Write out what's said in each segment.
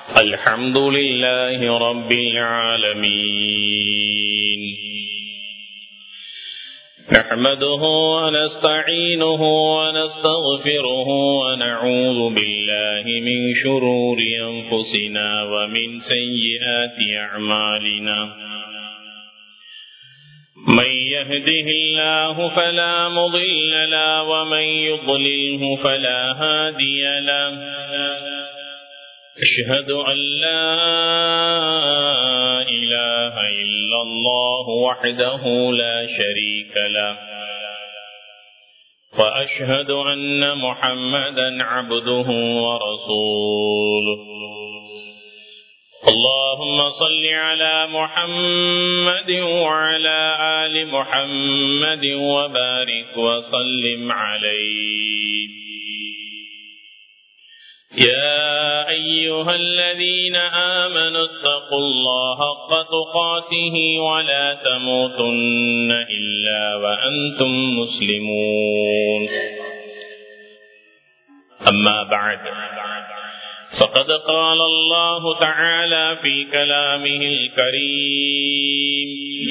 الحمد لله رب العالمين نحمده ونستعينه ونستغفره ونعوذ بالله من شرور أنفسنا ومن سيئات أعمالنا من يهده الله فلا مضل له ومن يضلله فلا هادي له أشهد أن لا إله إلا الله وحده لا شريك له وأشهد أن محمدا عبده ورسوله اللهم صل على محمد وعلى آل محمد وبارك وسلم عليه يا أيها الذين آمنوا اتقوا الله حق تقاته ولا تموتن إلا وأنتم مسلمون أما بعد فقد قال الله تعالى في كلامه الكريم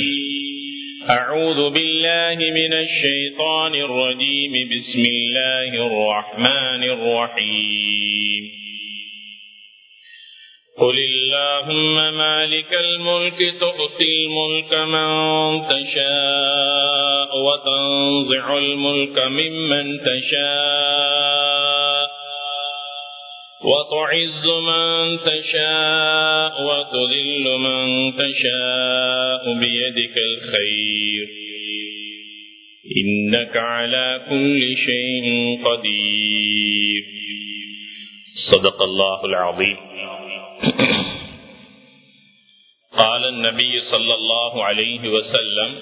أعوذ بالله من الشيطان الرجيم بسم الله الرحمن الرحيم قل اللهم مالك الملك تؤتي الملك من تشاء وتنزع الملك ممن تشاء وتعز من تشاء وتذل من تشاء بيدك الخير إنك على كل شيء قدير صدق الله العظيم قال النبي صلى الله عليه وسلم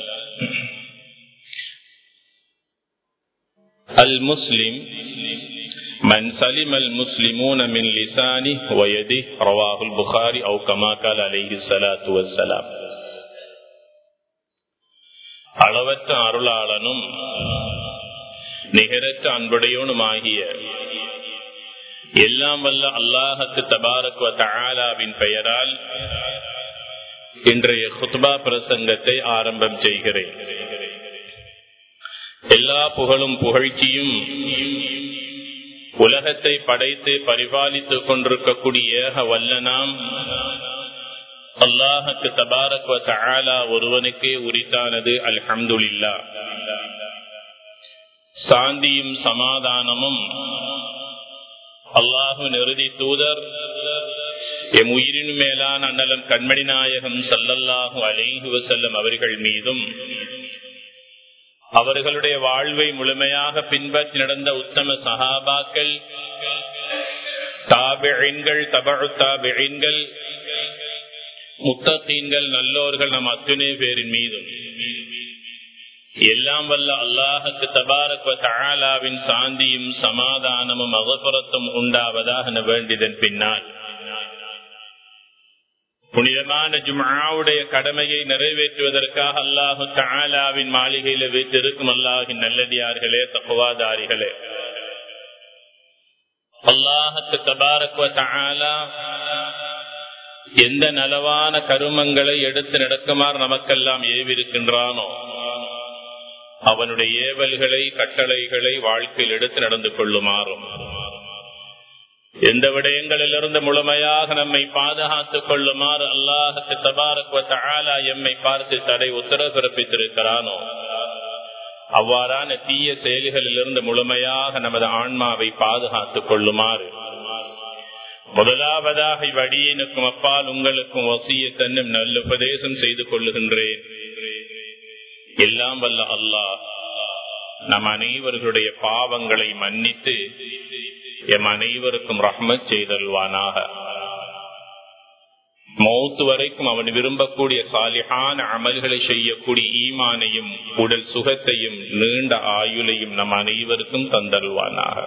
المسلم من سلم المسلمون من لسانه ويده رواه البخاري أو كما قال عليه الصلاة والسلام அளவற்ற அருளாளனும் நிகரற்ற அன்புடையவனுமாகிய எல்லாம் வல்ல அல்லாஹத்து தபாரக்வ தஆலாவின் பெயரால் இன்றைய குத்பா பிரசங்கத்தை ஆரம்பம் செய்கிறேன் எல்லா புகழும் புகழ்ச்சியும் உலகத்தை படைத்து பரிபாலித்துக் கொண்டிருக்கக்கூடிய வல்லனாம் அல்லாஹுக்கு தபாரக் தஆலா ஒருவனுக்கே உரித்தானது அல்ஹம்துலில்லா சாந்தியும் சமாதானமும் அல்லாஹு நிறுதி தூதர் எம் உயிரின் மேலான அண்ணலம் கண்மணி நாயகம் சல்லல்லாஹு அலைஹி வசல்லம் அவர்கள் மீதும் அவர்களுடைய வாழ்வை முழுமையாக பின்பற்றி நடந்த உத்தம சகாபாக்கள் தாபிழின்கள் தபழு தாபிழின்கள் முத்தீன்கள் நல்லோர்கள் நம் அத்துணை பேரின் மீதும் எல்லாம் வல்ல அல்லாஹுக்கு தபாரக் தஆலாவின் சாந்தியும் சமாதானமும் அகப்புறத்தும் உண்டாவதாக வேண்டியதன் பின்னால் புனிதமான ஜுமாவுடைய கடமையை நிறைவேற்றுவதற்காக அல்லாஹு தாலாவின் மாளிகையில வைத்திருக்கும் அல்லாஹின் நல்லடியார்களே தப்புவாதாரிகளே அல்லாஹுக்கு தபாரக்வ தாலா எந்த நலவான கருமங்களை எடுத்து நடக்குமாறு நமக்கெல்லாம் ஏவிருக்கின்றானோ அவனுடைய ஏவல்களை கட்டளைகளை வாழ்க்கையில் எடுத்து நடந்து கொள்ளுமாறும் எந்த விடயங்களிலிருந்து முழுமையாக நம்மை பாதுகாத்துக் கொள்ளுமாறு அல்லாஹுக்கு தபாரக்வ எம்மை பார்த்து தடை உத்தரவு பிறப்பித்திருக்கிறானோ அவ்வாறான தீய செயல்களிலிருந்து முழுமையாக நமது ஆன்மாவை பாதுகாத்துக் கொள்ளுமாறு முதலாவதாக இவ்வடியினுக்கும் அப்பால் உங்களுக்கும் வசிய தன்னும் நல்ல உபதேசம் செய்து கொள்ளுகின்றேன் எல்லாம் வல்ல அல்லாஹ் நம் அனைவர்களுடைய பாவங்களை மன்னித்து எம் அனைவருக்கும் ரஹ்மத் செய்தல்வானாக மௌத்து வரைக்கும் அவன் விரும்பக்கூடிய சாலிஹான அமல்களை செய்யக்கூடிய ஈமானையும் உடல் சுகத்தையும் நீண்ட ஆயுளையும் நம் அனைவருக்கும் தந்தல்வானாக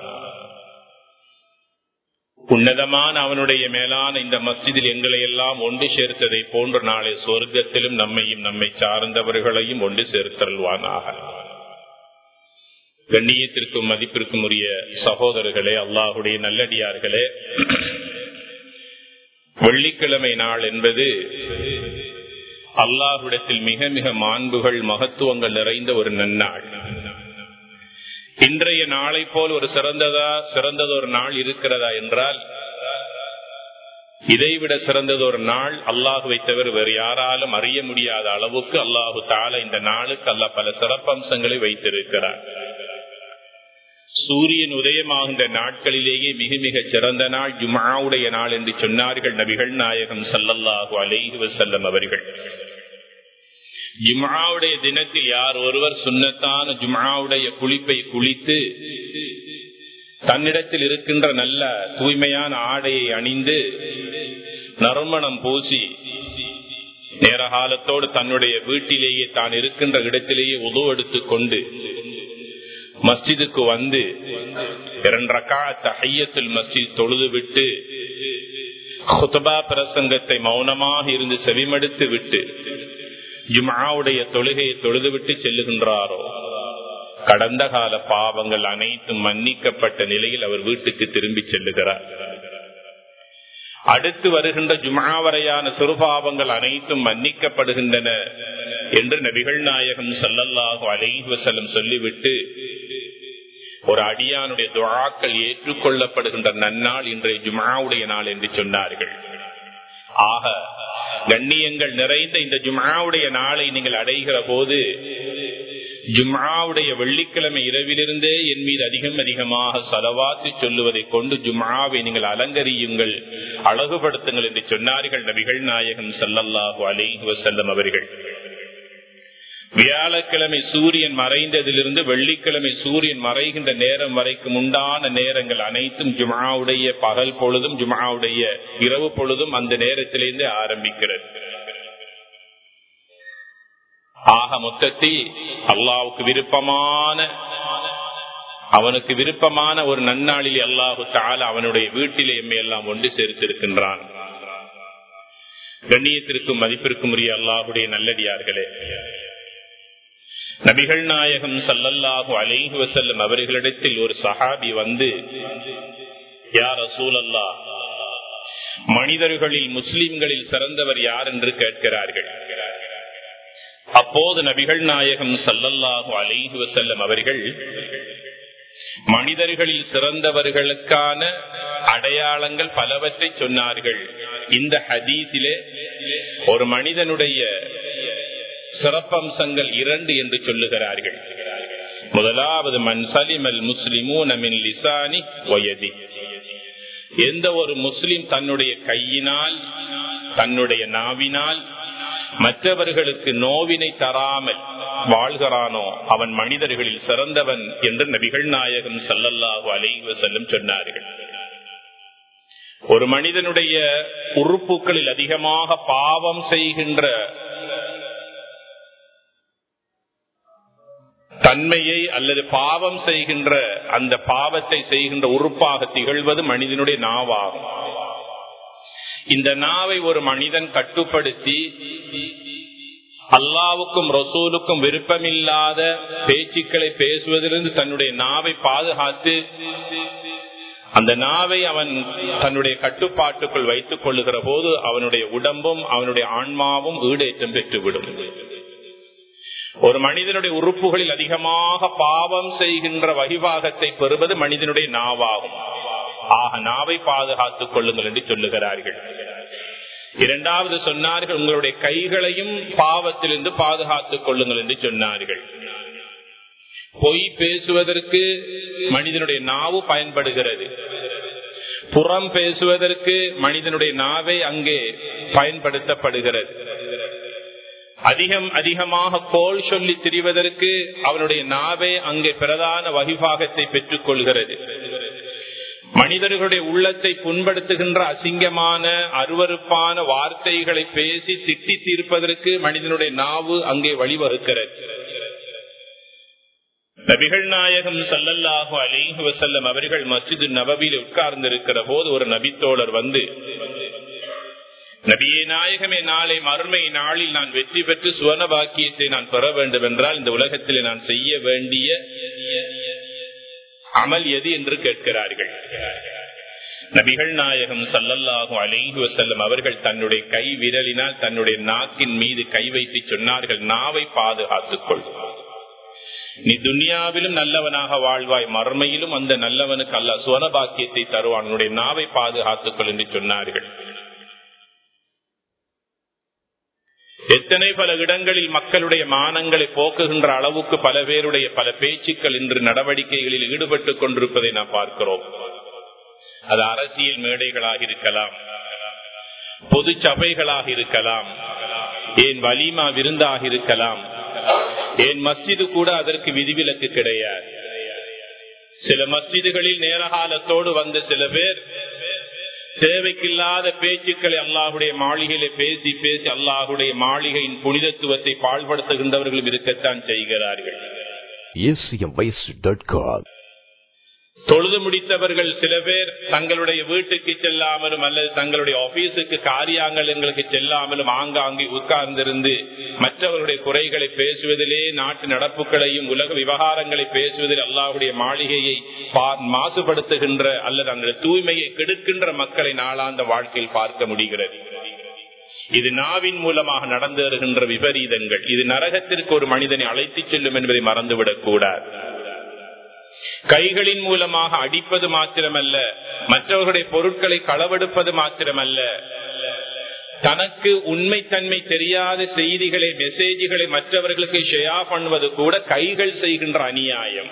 உன்னதமான அவனுடைய மேலான இந்த மஸ்ஜிதில் எங்களை எல்லாம் ஒன்று சேர்த்ததை போன்று நாளை சொர்க்கத்திலும் நம்மையும் நம்மை சார்ந்தவர்களையும் ஒன்று சேர்த்தல்வானாக கண்ணியத்திற்கும் மதிப்பிற்கும் உரிய சகோதரர்களே அல்லாஹுடைய நல்லடியார்களே வெள்ளிக்கிழமை நாள் என்பது அல்லாஹ்விடத்தில் மிக மிக மாண்புகள் மகத்துவங்கள் நிறைந்த ஒரு நன்னாள் இன்றைய நாளை போல் ஒரு சிறந்ததா சிறந்ததொரு நாள் இருக்கிறதா என்றால் இதைவிட சிறந்ததொரு நாள் அல்லாஹுவை தவிர வேறு யாராலும் அறிய முடியாத அளவுக்கு அல்லாஹு தால இந்த நாளுக்கு அல்ல பல சிறப்பம்சங்களை வைத்திருக்கிறார் சூரியன் உதயமாகின்ற நாட்களிலேயே மிக மிக சிறந்த நாள் ஜுமாவுடைய நாள் என்று சொன்னார்கள் நபிகள் நாயகம் சல்லல்லாஹு அலைஹி வசல்லம் அவர்கள் ஜுமாவுடைய தினத்தில் யார் ஒருவர் சுண்ணத்தான ஜுமாவுடைய குளிப்பை குளித்து தன்னிடத்தில் இருக்கின்ற நல்ல தூய்மையான ஆடையை அணிந்து நறுமணம் பூசி நேர காலத்தோடு தன்னுடைய வீட்டிலேயே தான் இருக்கின்ற இடத்திலேயே உதவெடுத்துக் கொண்டு மஸ்ஜிதுக்கு வந்து இரண்டரக்காயத்தில் மஸ்ஜித் தொழுது விட்டு குத்தபா பிரசங்கத்தை மௌனமாக இருந்து செவிமடுத்து விட்டு ஜுமாவுடைய தொழுகையை தொழுதுவிட்டு செல்லுகின்றாரோ கடந்த கால பாவங்கள் அனைத்தும் மன்னிக்கப்பட்ட நிலையில் அவர் வீட்டுக்கு திரும்பி செல்லுகிறார் அடுத்து வருகின்ற ஜுமா வரையான சுருபாவங்கள் அனைத்தும் மன்னிக்கப்படுகின்றன என்று நபிகள் நாயகம் சல்லல்லாஹு அலைஹி வசல்லம் சொல்லிவிட்டு ஒரு அடியானுடைய துழாக்கள் ஏற்றுக்கொள்ளப்படுகின்ற நன்னாள் இன்றைய ஜுமாவுடைய நாள் என்று சொன்னார்கள் ஆக கண்ணியங்கள் நிறைந்த இந்த ஜுமாவுடைய நாளை நீங்கள் அடைகிற போது ஜும்ஆவுடைய வெள்ளிக்கிழமை இரவிலிருந்தே என் மீது அதிகம் அதிகமாக செலவாத்து சொல்லுவதை கொண்டு ஜும்ஆவை நீங்கள் அலங்கரியுங்கள் அழகுபடுத்துங்கள் என்று சொன்னார்கள் நபிகள் நாயகம் சல்லல்லாஹு அலைஹி வசல்லம் அவர்கள் வியாழக்கிழமை சூரியன் மறைந்ததிலிருந்து வெள்ளிக்கிழமை சூரியன் மறைகின்ற நேரம் வரைக்கும் உண்டான நேரங்கள் அனைத்தும் ஜுமாவுடைய பகல் பொழுதும் ஜுமாவுடைய இரவு பொழுதும் அந்த நேரத்திலிருந்து ஆரம்பிக்கிறது ஆக மொத்தத்தில் அல்லாவுக்கு விருப்பமான அவனுக்கு விருப்பமான ஒரு நன்னாளில் அல்லாஹு தால அவனுடைய வீட்டிலே எம்மை எல்லாம் ஒன்று சேர்த்திருக்கின்றான் கண்ணியத்திற்கும் மதிப்பிற்கும் உரிய அல்லாஹுடைய நல்லடியார்களே நபிகள் நாயகம் சல்லல்லாஹு அலைஹி வசல்லம் அவர்களிடத்தில் ஒரு சஹாபி வந்து யார் அசூலல்லா மனிதர்களில் முஸ்லிம்களில் சிறந்தவர் யார் என்று கேட்கிறார்கள் அப்போது நபிகள் நாயகம் சல்லல்லாஹு அலைஹி வசல்லம் அவர்கள் மனிதர்களில் சிறந்தவர்களுக்கான அடையாளங்கள் பலவற்றை சொன்னார்கள் இந்த ஹதீஸிலே ஒரு மனிதனுடைய சிறப்பம்சங்கள் இரண்டு என்று சொல்லுகிறார்கள் முதலாவது மண் சலிமல் முஸ்லிமூன் லிசானி வயதி எந்த ஒரு முஸ்லிம் தன்னுடைய கையினால் தன்னுடைய நாவினால் மற்றவர்களுக்கு நோவினை தராமல் வாழ்கிறானோ அவன் மனிதர்களில் சிறந்தவன் என்று நபிகள் நாயகம் சல்லல்லாஹு அலைவ செல்லும் சொன்னார்கள் ஒரு மனிதனுடைய உறுப்புகளில் அதிகமாக பாவம் செய்கின்ற தன்மையை அல்லது பாவம் செய்கின்ற அந்த பாவத்தை செய்கின்ற உறுப்பாக திகழ்வது மனிதனுடைய நாவாகும் இந்த நாவை ஒரு மனிதன் கட்டுப்படுத்தி அல்லாவுக்கும் ரசூலுக்கும் விருப்பமில்லாத பேச்சுக்களை பேசுவதிலிருந்து தன்னுடைய நாவை பாதுகாத்து அந்த நாவை அவன் தன்னுடைய கட்டுப்பாட்டுக்குள் வைத்துக் கொள்ளுகிற போது அவனுடைய உடம்பும் அவனுடைய ஆன்மாவும் ஈடேற்றம் பெற்றுவிடும் ஒரு மனிதனுடைய உறுப்புகளில் அதிகமாக பாவம் செய்கின்ற வகிவாகத்தை பெறுவது மனிதனுடைய நாவாகும் ஆக நாவை பாதுகாத்துக் கொள்ளுங்கள் என்று சொல்லுகிறார்கள் இரண்டாவது சொன்னார்கள் உங்களுடைய கைகளையும் பாவத்திலிருந்து பாதுகாத்துக் கொள்ளுங்கள் என்று சொன்னார்கள் பொய் பேசுவதற்கு மனிதனுடைய நாவு பயன்படுகிறது புறம் பேசுவதற்கு மனிதனுடைய நாவை அங்கே பயன்படுத்தப்படுகிறது அதிகம் அதிகமாக கோல் சொல்லி திரிவதற்கு அவனுடைய நாவே அங்கே பிரதான வகிபாகத்தை பெற்றுக் கொள்கிறது மனிதர்களுடைய உள்ளத்தை புண்படுத்துகின்ற அசிங்கமான அருவறுப்பான வார்த்தைகளை பேசி திட்டி தீர்ப்பதற்கு மனிதனுடைய நாவு அங்கே வழிவகுக்கிறது நபிகள் நாயகம் சல்லல்லாஹு அலிஹு வசல்லம் அவர்கள் மசிது நபவியில் உட்கார்ந்திருக்கிற போது ஒரு நபித்தோழர் வந்து நபியே நாயகமே நாளை மறுமை நாளில் நான் வெற்றி பெற்று சுவன பாக்கியத்தை நான் பெற வேண்டும் என்றால் இந்த உலகத்தில் நான் செய்ய வேண்டிய அமல் எது என்று கேட்கிறார்கள் நபிகள் நாயகம் சல்லல்லாஹு அலைஹி வசல்லம் அவர்கள் தன்னுடைய கை விரலினால் தன்னுடைய நாக்கின் மீது கை வைத்து சொன்னார்கள் நாவை பாதுகாத்துக்கொள் நீ துன்யாவிலும் நல்லவனாக வாழ்வாய் மர்மையிலும் அந்த நல்லவனுக்கு அல்ல சுவனபாக்கியத்தை தருவான் உன்னுடைய நாவை பாதுகாத்துக்கொள் என்று சொன்னார்கள் எத்தனை பல இடங்களில் மக்களுடைய மானங்களை போக்குகின்ற அளவுக்கு பல பேருடைய பல பேச்சுக்கள் இன்று நடவடிக்கைகளில் ஈடுபட்டுக் கொண்டிருப்பதை நாம் பார்க்கிறோம் அது அரசியல் மேடைகளாக இருக்கலாம் பொது சபைகளாக இருக்கலாம் ஏன் வலிமா விருந்தாக இருக்கலாம் ஏன் மஸ்ஜிது கூட அதற்கு விதிவிலக்கு கிடையாது சில மஸ்ஜிதுகளில் நேரகாலத்தோடு வந்த சில பேர் தேவைக்கில்லாத பேச்சுக்களை அல்லாஹுடைய மாளிகையில பேசி பேசி அல்லாஹுடைய மாளிகையின் புனிதத்துவத்தை பாழ்படுத்துகின்றவர்களும் இருக்கத்தான் செய்கிறார்கள் தொழுது முடித்தவர்கள் சில பேர் தங்களுடைய வீட்டுக்கு செல்லாமலும் அல்லது தங்களுடைய ஆபீஸுக்கு காரியாங்கலங்களுக்கு செல்லாமலும் ஆங்காங்கே உட்கார்ந்திருந்து மற்றவர்களுடைய குறைகளை பேசுவதிலே நாட்டு நடப்புகளையும் உலக விவகாரங்களை பேசுவதில் அல்லாஹுடைய மாளிகையை மாசுபடுத்துகின்ற அல்லது அந்த தூய்மையை கெடுக்கின்ற மக்களை நாளாந்த வாழ்க்கையில் பார்க்க முடிகிறது இது நாவின் மூலமாக நடந்து வருகின்ற விபரீதங்கள் இது நரகத்திற்கு ஒரு மனிதனை அழைத்துச் செல்லும் என்பதை மறந்துவிடக் கூடாது கைகளின் மூலமாக அடிப்பது மாத்திரமல்ல மற்றவர்களுடைய பொருட்களை களவெடுப்பது மாத்திரமல்ல தனக்கு உண்மைத்தன்மை தெரியாத செய்திகளை மெசேஜ்களை மற்றவர்களுக்கு ஷெயா பண்ணுவது கூட கைகள் செய்கின்ற அநியாயம்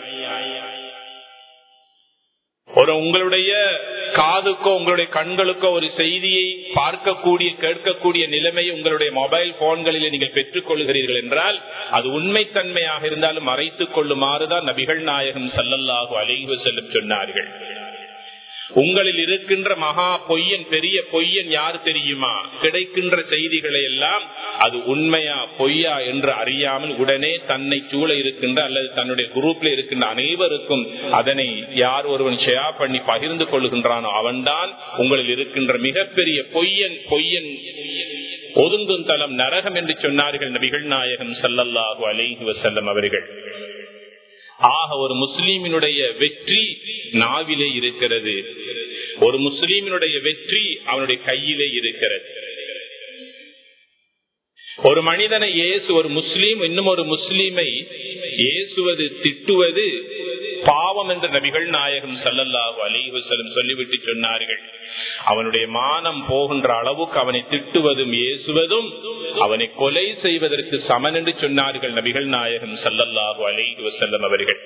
ஒரு உங்களுடைய காதுக்கோ உங்களுடைய கண்களுக்கோ ஒரு செய்தியை பார்க்கக்கூடிய கேட்கக்கூடிய நிலைமையை உங்களுடைய மொபைல் போன்களில் நீங்கள் பெற்றுக் கொள்கிறீர்கள் என்றால் அது உண்மைத்தன்மையாக இருந்தாலும் மறைத்துக் கொள்ளுமாறுதான் நபிகள் நாயகம் சல்லல்லாஹு அலைவு செல்லும் சொன்னார்கள் உங்களில் இருக்கின்ற மகா பொய்யன் பெரிய பொய்யன் யார் தெரியுமா கிடைக்கின்ற செய்திகளை எல்லாம் அது உண்மையா பொய்யா என்று அறியாமல் உடனே தன்னை சூழ இருக்கின்ற அல்லது தன்னுடைய குரூப்ல இருக்கின்ற அனைவருக்கும் அதனை யார் ஒருவன் ஷேயா பண்ணி பகிர்ந்து கொள்ளுகின்றானோ அவன்தான் உங்களில் இருக்கின்ற மிகப்பெரிய பொய்யன் பொய்யன் ஒதுங்கும் தலம் நரகம் என்று சொன்னார்கள் நபிகள் நாயகம் சல்லல்லாஹு அலைஹி வசல்லம் அவர்கள் ஆக ஒரு முஸ்லீமினுடைய வெற்றி நாவிலே இருக்கிறது ஒரு முஸ்லீமினுடைய வெற்றி அவனுடைய கையிலே இருக்கிறது ஒரு மனிதனை ஏசு ஒரு முஸ்லீம் இன்னும் ஒரு முஸ்லீமை ஏசுவது திட்டுவது பாவம் என்ற நபிகள் நாயகம் சல்லல்லாஹு அலிவசலம் சொல்லிவிட்டு சொன்னார்கள் அவனுடைய மானம் போகின்ற அளவுக்கு அவனை திட்டுவதும் ஏசுவதும் அவனை கொலை செய்வதற்கு சமன் என்று சொன்னார்கள் நபிகள் நாயகம் சல்லல்லாஹு அலிஹி வசல்லம் அவர்கள்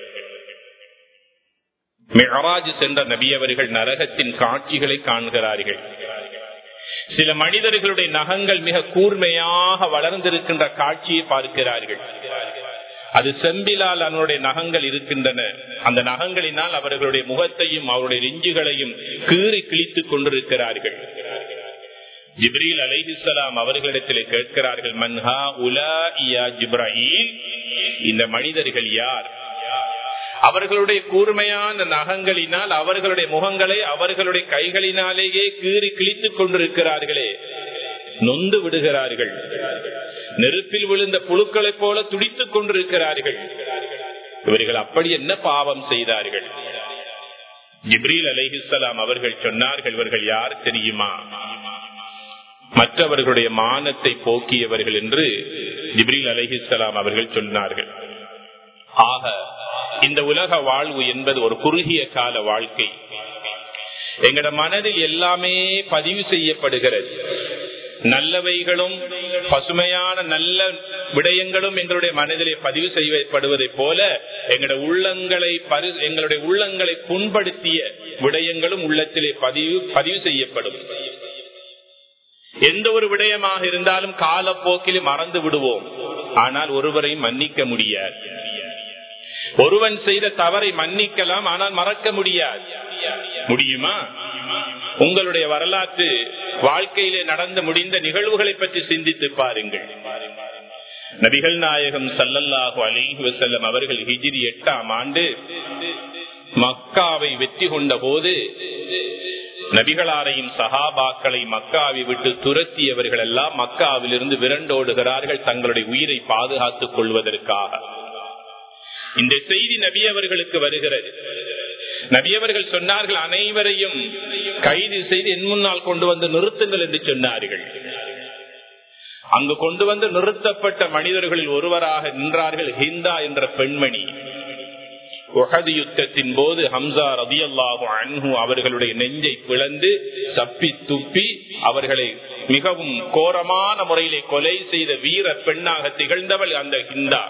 மெஹராஜ் சென்ற நபி அவர்கள் நரகத்தின் காட்சிகளை காண்கிறார்கள் சில மனிதர்களுடைய நகங்கள் மிக கூர்மையாக வளர்ந்திருக்கின்ற காட்சியை பார்க்கிறார்கள் அது செம்பிலால் அவனுடைய நகங்கள் இருக்கின்றன அந்த நகங்களினால் அவர்களுடைய முகத்தையும் அவருடைய நெஞ்சுகளையும் கீறி கிழித்துக் கொண்டிருக்கிறார்கள் ஜிப்ரீல் அலைஹிசலாம் அவர்களிடத்தில் கேட்கிறார்கள் மன்ஹா உலா இயா ஜிப்ராஹில் இந்த மனிதர்கள் யார் அவர்களுடைய கூர்மையான நகங்களினால் அவர்களுடைய முகங்களை அவர்களுடைய கைகளினாலேயே கீறி கிழித்துக் கொண்டிருக்கிறார்களே நொந்து விடுகிறார்கள் நெருப்பில் விழுந்த புழுக்களைப் போல துடித்துக் கொண்டிருக்கிறார்கள் இவர்கள் அப்படி என்ன பாவம் செய்தார்கள் ஜிப்ரீல் அலைஹிஸ்லாம் அவர்கள் சொன்னார்கள் இவர்கள் யார் தெரியுமா மற்றவர்களுடைய மானத்தை போக்கியவர்கள் என்று ஜிப்ரீல் அலைஹிஸ்லாம் அவர்கள் சொன்னார்கள் ஆக இந்த உலக வாழ்வு என்பது ஒரு குறுகிய கால வாழ்க்கை எங்கட மனதில் எல்லாமே பதிவு செய்யப்படுகிறது நல்லவைகளும் பசுமையான நல்ல விடயங்களும் எங்களுடைய மனதிலே பதிவு செய்யப்படுவதை போல எங்களுடைய உள்ளங்களை எங்களுடைய உள்ளங்களை புண்படுத்திய விடயங்களும் உள்ளத்திலே பதிவு பதிவு செய்யப்படும் எந்த ஒரு விடயமாக இருந்தாலும் காலப்போக்கிலே மறந்து விடுவோம் ஆனால் ஒருவரை மன்னிக்க முடியாது ஒருவன் செய்த தவறை மன்னிக்கலாம் ஆனால் மறக்க முடியாது முடியுமா உங்களுடைய வரலாற்று வாழ்க்கையிலே நடந்து முடிந்த நிகழ்வுகளை பற்றி சிந்தித்து பாருங்கள் நபிகள் நாயகம் சல்லல்லாஹு அலிஹி வசல்லம் அவர்கள் ஹிஜிரி எட்டாம் ஆண்டு மக்காவை வெற்றி கொண்ட போது நபிகளாரையும் சஹாபாக்களை மக்காவை விட்டு துரத்தியவர்கள் எல்லாம் மக்காவிலிருந்து விரண்டோடுகிறார்கள் தங்களுடைய உயிரை பாதுகாத்துக் கொள்வதற்காக இந்த செய்தி நபி அவர்களுக்கு வருகிறது நபியவர்கள் சொன்னார்கள் அனைவரையும் கைது செய்து என் முன்னால் கொண்டு வந்து நிறுத்துங்கள் என்று சொன்னார்கள் அங்கு கொண்டு வந்து நிறுத்தப்பட்ட மனிதர்களில் ஒருவராக நின்றார்கள் ஹிந்தா என்ற பெண்மணி உகது யுத்தத்தின் போது ஹம்சா ரதி அல்லாஹு அன்ஹு அவர்களுடைய நெஞ்சை பிளந்து தப்பி துப்பி அவர்களை மிகவும் கோரமான முறையிலே கொலை செய்த வீர பெண்ணாக திகழ்ந்தவள் அந்த ஹிந்தா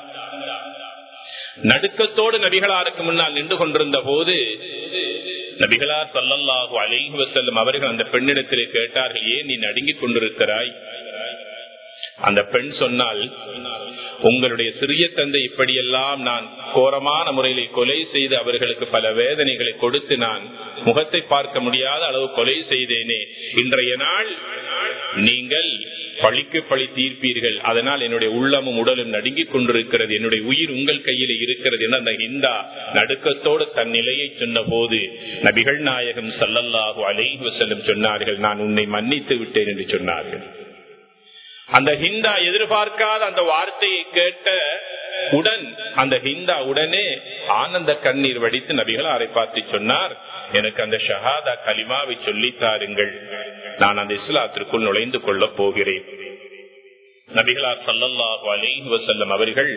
நடுக்கத்தோடு நபிகளாருக்கு முன்னால் நின்று கொண்டிருந்த போது நபிகளார் சல்லல்லாஹு அலைஹி வசல்லம் அவர்கள் அந்த பெண்ணிடத்திலே கேட்டார்கள் ஏன் நீ நடுங்கிக் கொண்டிருக்கிறாய் அந்த பெண் சொன்னால் உங்களுடைய சிறிய தந்தை இப்படியெல்லாம் நான் கோரமான முறையிலே கொலை செய்து அவர்களுக்கு பல வேதனைகளை கொடுத்து நான் முகத்தை பார்க்க முடியாத அளவு கொலை செய்தேனே இன்றைய நாள் நீங்கள் பழிக்கு பழி தீர்ப்பீர்கள் அதனால் என்னுடைய உள்ளமும் உடலும் நடுங்கிக் கொண்டிருக்கிறது என்னுடைய உயிர் உங்கள் கையில் இருக்கிறது என அந்த இந்தா நடுக்கத்தோடு தன் நிலையை சொன்ன போது நபிகள் நாயகம் சல்லல்லாஹு அலைஹி வசல்லம் சொன்னார்கள் நான் உன்னை மன்னித்து விட்டேன் என்று சொன்னார்கள் அந்த ஹிந்தா எதிர்பார்க்காத அந்த வார்த்தையை கேட்ட உடன் அந்த ஹிந்தா உடனே ஆனந்த கண்ணீர் வடித்து நபிகள் அரை பார்த்து சொன்னார் எனக்கு அந்த ஷஹாதா கலிமாவை சொல்லித்தாருங்கள் நான் அந்த இஸ்லாத்திற்குள் நுழைந்து கொள்ள போகிறேன் நபிகளார் சல்லல்லாஹு அலைஹி வசல்லம் அவர்கள்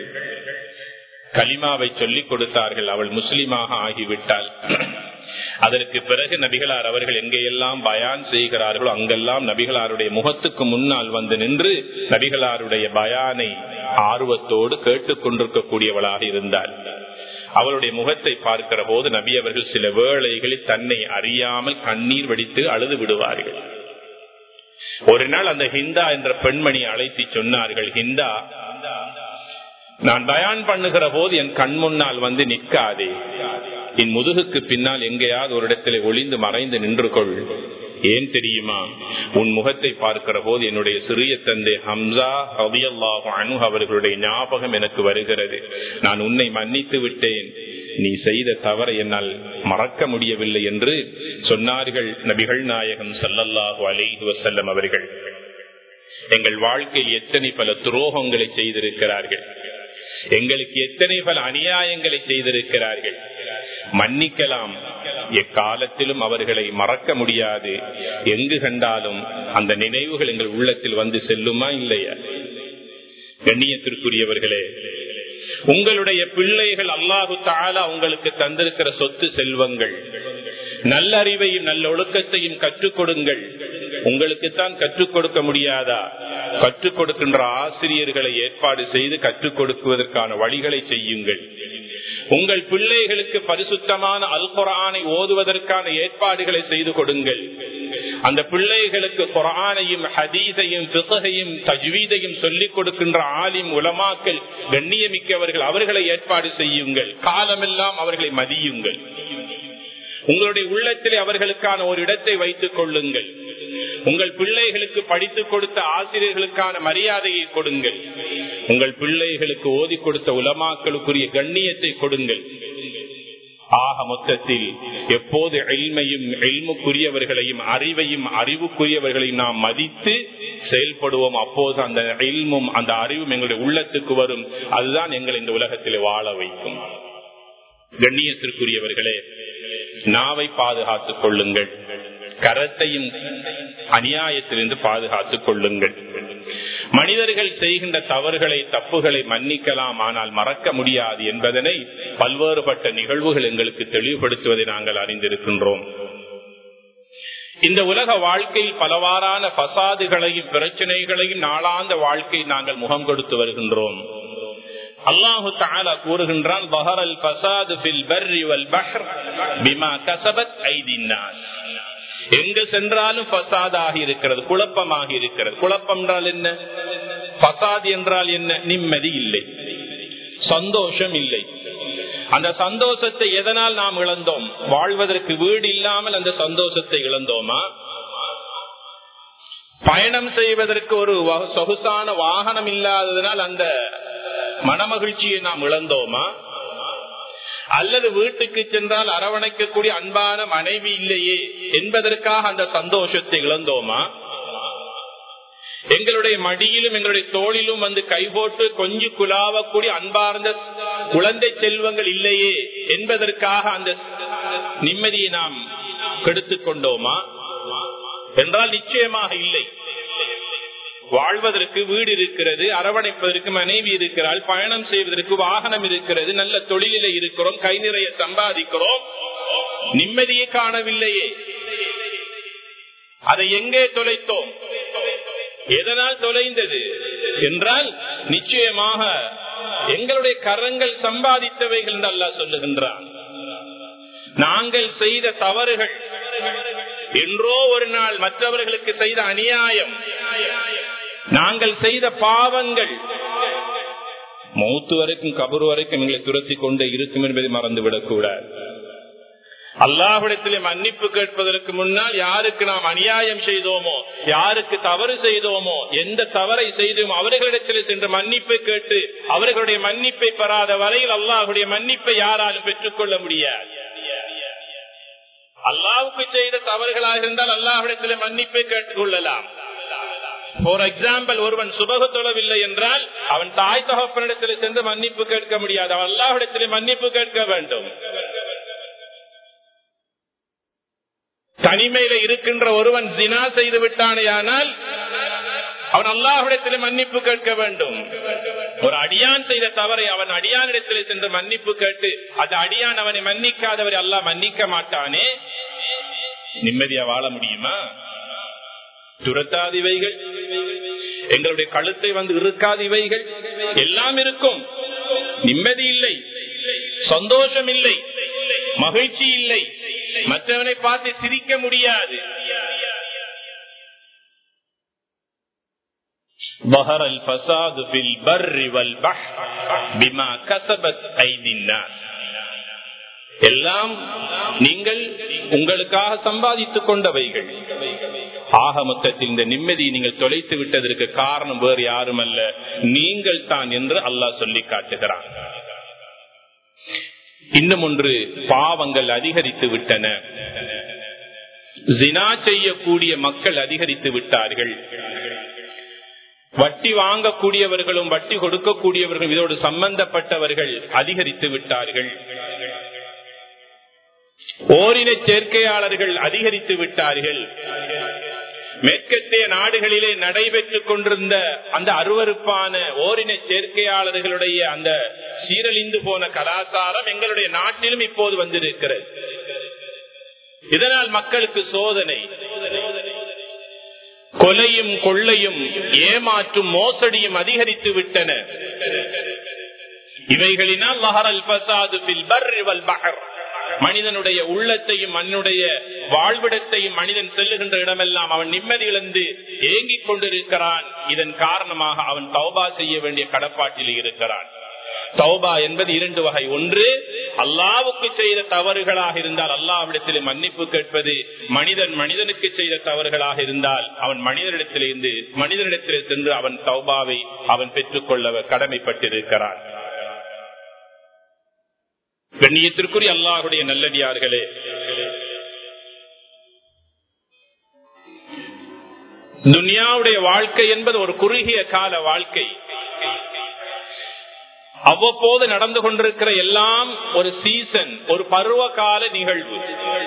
கலிமாவை சொல்லிக் கொடுத்தார்கள் அவள் முஸ்லிமாக ஆகிவிட்டாள் அதற்கு பிறகு நபிகளார் அவர்கள் எங்கெல்லாம் பயான் செய்கிறார்களோ அங்கெல்லாம் நபிகளாருடைய முகத்துக்கு முன்னால் வந்து நின்று நபிகளாருடைய பயானை ஆர்வத்தோடு கேட்டுக் கொண்டிருக்கக்கூடியவளாக இருந்தார் அவளுடைய முகத்தை பார்க்கிற போது நபி அவர்கள் சில வேளைகளில் தன்னை அறியாமல் கண்ணீர் வடித்து அழுது விடுவார்கள் ஒரு நாள் அந்த ஹிந்தா என்ற பெண்மணி அழைத்து சொன்னார்கள் ஹிந்தா நான் பயான் பண்ணுகிற போது என் கண் முன்னால் வந்து நிற்காதே என் முதுகுக்கு பின்னால் எங்கேயாவது ஒரு இடத்துல ஒளிந்து மறைந்து நின்று கொள் ஏன் தெரியுமா உன் முகத்தை பார்க்கிற போது என்னுடைய சிறிய தந்தை ஹம்சா ரவியல்லாஹு அனு அவர்களுடைய ஞாபகம் எனக்கு வருகிறது நான் உன்னை மன்னித்து விட்டேன் நீ செய்த தவறை என்னால் மறக்க முடியவில்லை என்று சொன்னார்கள் நபிகள் நாயகம் சல்லல்லாஹு அலைஹி வசல்லம் அவர்கள் எங்கள் வாழ்க்கையில் எத்தனை பல துரோகங்களை செய்திருக்கிறார்கள் எங்களுக்கு எத்தனை பல அநியாயங்களை செய்திருக்கிறார்கள் மன்னிக்கலாம் எக்காலத்திலும் அவர்களை மறக்க முடியாது எங்கு கண்டாலும் அந்த நினைவுகள் எங்கள் உள்ளத்தில் வந்து செல்லுமா இல்லையா கண்ணியத்திற்குரியவர்களே உங்களுடைய பிள்ளைகள் அல்லாஹு தாலா உங்களுக்கு தந்திருக்கிற சொத்து செல்வங்கள் நல்லறிவையும் நல்ல ஒழுக்கத்தையும் கற்றுக் கொடுங்கள் உங்களுக்குத்தான் கற்றுக் கொடுக்க முடியாதா கற்றுக் கொடுக்கின்ற ஆசிரியர்களை ஏற்பாடு செய்து கற்றுக் கொடுக்குவதற்கான வழிகளை செய்யுங்கள் உங்கள் பிள்ளைகளுக்கு பரிசுத்தமான அல் குரானை ஓதுவதற்கான ஏற்பாடுகளை செய்து கொடுங்கள் அந்த பிள்ளைகளுக்கு குரானையும் ஹதீஸையும் பிசகையும் தஜ்வீதையும் சொல்லிக் கொடுக்கின்ற ஆலிம் உலமாக்கள் கண்ணியமிக்கவர்கள் அவர்களை ஏற்பாடு செய்யுங்கள் காலமெல்லாம் அவர்களை மதியுங்கள் உங்களுடைய உள்ளத்திலே அவர்களுக்கான ஒரு இடத்தை வைத்துக் கொள்ளுங்கள் உங்கள் பிள்ளைகளுக்கு படித்துக் கொடுத்த ஆசிரியர்களுக்கான மரியாதையை கொடுங்கள் உங்கள் பிள்ளைகளுக்கு ஓதி கொடுத்த உலமாக்களுக்குரிய கண்ணியத்தை கொடுங்கள் ஆக மொத்தத்தில் எப்போது எல்மையும் எல்முக்குரியவர்களையும் அறிவையும் அறிவுக்குரியவர்களையும் நாம் மதித்து செயல்படுவோம் அப்போது அந்த எல்மும் அந்த அறிவும் எங்களுடைய உள்ளத்துக்கு வரும் அதுதான் எங்களை இந்த உலகத்தில் வாழ வைக்கும் கண்ணியத்திற்குரியவர்களே நாவை பாதுகாத்துக் கொள்ளுங்கள் கரத்தையும் அநியாயத்திலிருந்து பாதுகாத்துக் கொள்ளுங்கள் மனிதர்கள் செய்கின்ற தவறுகளை தப்புகளை மன்னிக்கலாம் ஆனால் மறக்க முடியாது என்பதனை பல்வேறுபட்ட நிகழ்வுகள் எங்களுக்கு தெளிவுபடுத்துவதை நாங்கள் அறிந்திருக்கின்றோம் இந்த உலக வாழ்க்கையில் பலவாறான பசாதுகளையும் பிரச்சனைகளையும் நாளாந்த வாழ்க்கை நாங்கள் முகம் கொடுத்து வருகின்றோம் அல்லாஹு தாலா கூறுகின்றான் பஹரல் பசாது பில் பர்ரி வல் பஹர் பிமா கசபத் ஐதின்னாஸ் எங்க சென்றாலும் பசாதாக இருக்கிறது குழப்பமாக இருக்கிறது குழப்பம் என்றால் என்ன பசாத் என்றால் என்ன நிம்மதி இல்லை சந்தோஷம் இல்லை அந்த சந்தோஷத்தை எதனால் நாம் இழந்தோம் வாழ்வதற்கு வீடு இல்லாமல் அந்த சந்தோஷத்தை இழந்தோமா பயணம் செய்வதற்கு ஒரு சொகுசான வாகனம் இல்லாததனால் அந்த மனமகிழ்ச்சியை நாம் இழந்தோமா அல்லது வீட்டுக்கு சென்றால் அரவணைக்கக்கூடிய அன்பான மனைவி இல்லையே என்பதற்காக அந்த சந்தோஷத்தை இழந்தோமா எங்களுடைய மடியிலும் எங்களுடைய தோளிலும் வந்து கைபோட்டு கொஞ்சி குலாவக்கூடிய அன்பார்ந்த குழந்தை செல்வங்கள் இல்லையே என்பதற்காக அந்த நிம்மதியை நாம் கெடுத்துக் கொண்டோமா என்றால் நிச்சயமாக இல்லை வாழ்வதற்கு வீடு இருக்கிறது அரவணைப்பதற்கு மனைவி இருக்கிறாள் பயணம் செய்வதற்கு வாகனம் இருக்கிறது நல்ல தொழிலில இருக்கிறோம் கை நிறைய சம்பாதிக்கிறோம் நிம்மதியை காணவில்லையே அதை எங்கே தொலைத்தோம் எதனால் தொலைந்தது என்றால் நிச்சயமாக எங்களுடைய கரங்கள் சம்பாதித்தவைகள் என்று அல்லா சொல்லுகின்றான் நாங்கள் செய்த தவறுகள் என்றோ ஒரு நாள் மற்றவர்களுக்கு செய்த அநியாயம் நாங்கள் செய்த பாவங்கள் மௌத்து வரைக்கும் கபர் வரைக்கும் எங்களை துரத்தி கொண்டே இருக்கும் என்பதை மறந்துவிடக் கூடாது அல்லாஹிடத்திலே மன்னிப்பு கேட்பதற்கு முன்னால் யாருக்கு நாம் அநியாயம் செய்தோமோ யாருக்கு தவறு செய்தோமோ எந்த தவறை செய்தோமோ அவர்களிடத்திலே சென்று மன்னிப்பை கேட்டு அவர்களுடைய மன்னிப்பை பெறாத வரையில் அல்லாஹுடைய மன்னிப்பை யாராலும் பெற்றுக்கொள்ள முடியாது அல்லாவுக்கு செய்த தவறுகளாக இருந்தால் அல்லாஹிடத்திலே மன்னிப்பை கேட்டுக் கொள்ளலாம் ஃபார் எக்ஸாம்பிள் ஒருவன் சுபக தொழவில்லை என்றால் அவன் தாய் தகப்பனிடத்தில் சென்று மன்னிப்பு கேட்க முடியாது அவன் அல்லாஹிடத்திலே மன்னிப்பு கேட்க வேண்டும் தனிமையில இருக்கின்ற ஒருவன் ஜினா செய்து விட்டானேயானால் அவன் அல்லாஹிடத்திலே மன்னிப்பு கேட்க வேண்டும் ஒரு அடியான் செய்த தவறை அவன் அடியானிடத்திலே சென்று மன்னிப்பு கேட்டு அது அடியான் அவனை மன்னிக்காதவரை அல்லாஹ் மன்னிக்க மாட்டானே நிம்மதியா வாழ முடியுமா துரத்தாதிவைகள் எங்களுடைய கழுத்தை வந்து இருக்காதிவைகள் எல்லாம் இருக்கும் நிம்மதி இல்லை சந்தோஷம் இல்லை மகிழ்ச்சி இல்லை மற்றவனை பார்த்து சிரிக்க முடியாது ظهر الفساد في البر والبحر بما كسبت ايدي الناس எல்லாம் நீங்கள் உங்களுக்காக சம்பாதித்துக் கொண்டவைகள் ஆக மொத்தத்தில் இந்த நிம்மதியை நீங்கள் தொலைத்து விட்டதற்கு காரணம் வேறு யாரும் அல்ல நீங்கள் தான் என்று அல்லாஹ் சொல்லி காட்டுகிறான் இன்னும் ஒன்று பாவங்கள் அதிகரித்து விட்டன ஜினா செய்யக்கூடிய மக்கள் அதிகரித்து விட்டார்கள் வட்டி வாங்கக்கூடியவர்களும் வட்டி கொடுக்கக்கூடியவர்களும் இதோடு சம்பந்தப்பட்டவர்கள் அதிகரித்து விட்டார்கள் ஓரின சேர்க்கையாளர்கள் அதிகரித்து விட்டார்கள் மேற்கத்திய நாடுகளிலே நடைபெற்றுக் கொண்டிருந்த அந்த அருவறுப்பான ஓரின சேர்க்கையாளர்களுடைய அந்த சீரழிந்து போன கலாச்சாரம் எங்களுடைய நாட்டிலும் இப்போது வந்திருக்கிறது இதனால் மக்களுக்கு சோதனை கொலையும் கொள்ளையும் ஏமாற்றும் மோசடியும் அதிகரித்து விட்டன இவைகளினால் லஹரல் பசாது பில் பர்ரி வல் பஹர் மனிதனுடைய உள்ளத்தையும் மண்ணுடைய வாழ்விடத்தையும் மனிதன் செல்லுகின்ற இடமெல்லாம் அவன் நிம்மதி இழந்து ஏங்கிக் கொண்டிருக்கிறான் இதன் காரணமாக அவன் தௌபா செய்ய வேண்டிய கடப்பாட்டில் இருக்கிறான் தௌபா என்பது இரண்டு வகை ஒன்று அல்லாவுக்கு செய்த தவறுகளாக இருந்தால் அல்லாவிடத்திலே மன்னிப்பு கேட்பது மனிதன் மனிதனுக்கு செய்த தவறுகளாக இருந்தால் அவன் மனிதனிடத்திலிருந்து மனிதனிடத்திலே சென்று அவன் தௌபாவை அவன் பெற்றுக்கொள்ள கடமைப்பட்டிருக்கிறான் கண்ணியத்திற்குரிய அல்லாஹுடைய நல்லடியார்களே துனியாவுடைய வாழ்க்கை என்பது ஒரு குறுகிய கால வாழ்க்கை அவ்வப்போது நடந்து கொண்டிருக்கிற எல்லாம் ஒரு சீசன் ஒரு பருவ கால நிகழ்வு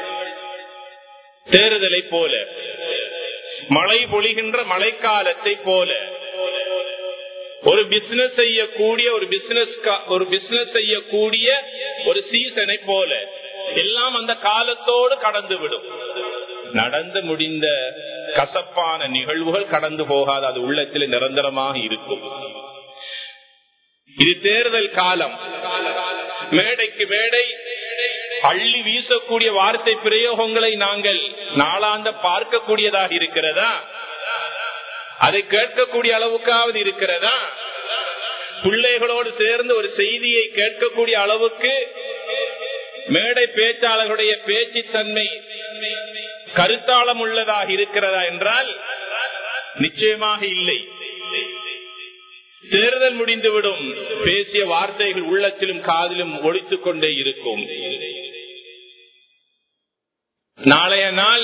தேர்தலை போல மழை பொழிகின்ற மழைக்காலத்தை போல ஒரு பிசினஸ் செய்யக்கூடிய ஒரு பிசினஸ் ஒரு பிசினஸ் செய்யக்கூடிய ஒரு சீசனை போல எல்லாம் அந்த காலத்தோடு கடந்து விடும் நடந்து முடிந்த கசப்பான நிகழ்வுகள் கடந்து போகாது அது உள்ளத்தில் நிரந்தரமாக இருக்கும் இது தேர்தல் காலம் மேடைக்கு மேடை அள்ளி வீசக்கூடிய வார்த்தை பிரயோகங்களை நாங்கள் நாளாந்த பார்க்கக்கூடியதாக இருக்கிறதா அதை கேட்கக்கூடிய அளவுக்காவது இருக்கிறதா பிள்ளைகளோடு சேர்ந்து ஒரு செய்தியை கேட்கக்கூடிய அளவுக்கு மேடை பேச்சாளர்களுடைய பேச்சு தன்மை கருத்தாளம் உள்ளதாக இருக்கிறதா என்றால் நிச்சயமாக இல்லை தேர்தல் முடிந்துவிடும் பேசிய வார்த்தைகள் உள்ளத்திலும் காதிலும் ஒழித்துக் கொண்டே இருக்கும் நாளைய நாள்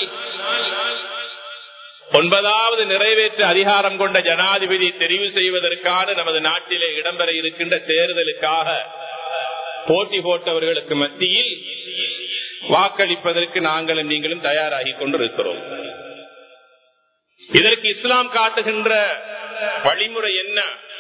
ஒன்பதாவது நிறைவேற்ற அதிகாரம் கொண்ட ஜனாதிபதி தெரிவு செய்வதற்கான நமது நாட்டிலே இடம்பெற இருக்கின்ற தேர்தலுக்காக போட்டி போட்டவர்களுக்கு மத்தியில் வாக்களிப்பதற்கு நாங்களும் நீங்களும் தயாராகி கொண்டிருக்கிறோம் இதற்கு இஸ்லாம் காட்டுகின்ற வழிமுறை என்ன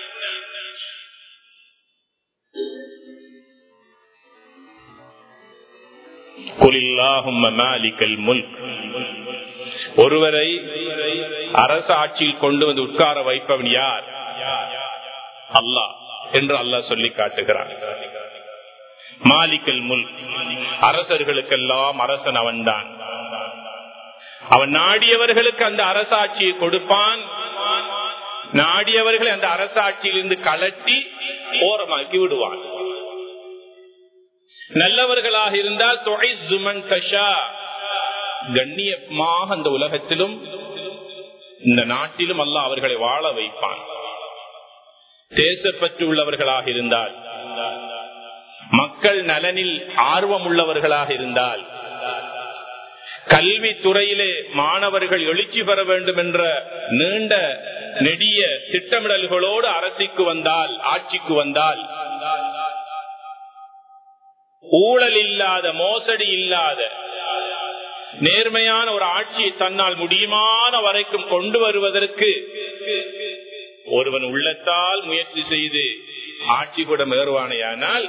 ஒருவரை அரசு ஆட்சியில் கொண்டு வந்து உட்கார வைப்பவன் யார் அல்லாஹ் என்று அல்லாஹ் சொல்லி காட்டுகிறான் மாலிக்கல் முல் அரசர்களுக்கெல்லாம் அரசன் அவன்தான் அவன் நாடியவர்களுக்கு அந்த அரசாட்சியை கொடுப்பான் நாடியவர்களை அந்த அரசாட்சியிலிருந்து கலட்டி ஓரமாக்கி விடுவான் நல்லவர்களாக இருந்தால் தொகை ஜுமன் தஷா கண்ணியமாக அந்த உலகத்திலும் இந்த நாட்டிலும் அல்ல அவர்களை வாழ வைப்பான் தேசப்பற்று உள்ளவர்களாக இருந்தால் மக்கள் நலனில் ஆர்வம் உள்ளவர்களாக இருந்தால் கல்வி துறையிலே மாணவர்கள் எழுச்சி பெற வேண்டும் என்ற நீண்ட நெடிய திட்டமிடல்களோடு அரசுக்கு வந்தால் ஆட்சிக்கு வந்தால் ஊழல் இல்லாத மோசடி இல்லாத நேர்மையான ஒரு ஆட்சியை தன்னால் முடியுமான வரைக்கும் கொண்டு வருவதற்கு ஒருவன் உள்ளத்தால் முயற்சி செய்து ஆட்சி கூட மேறுவானையானால்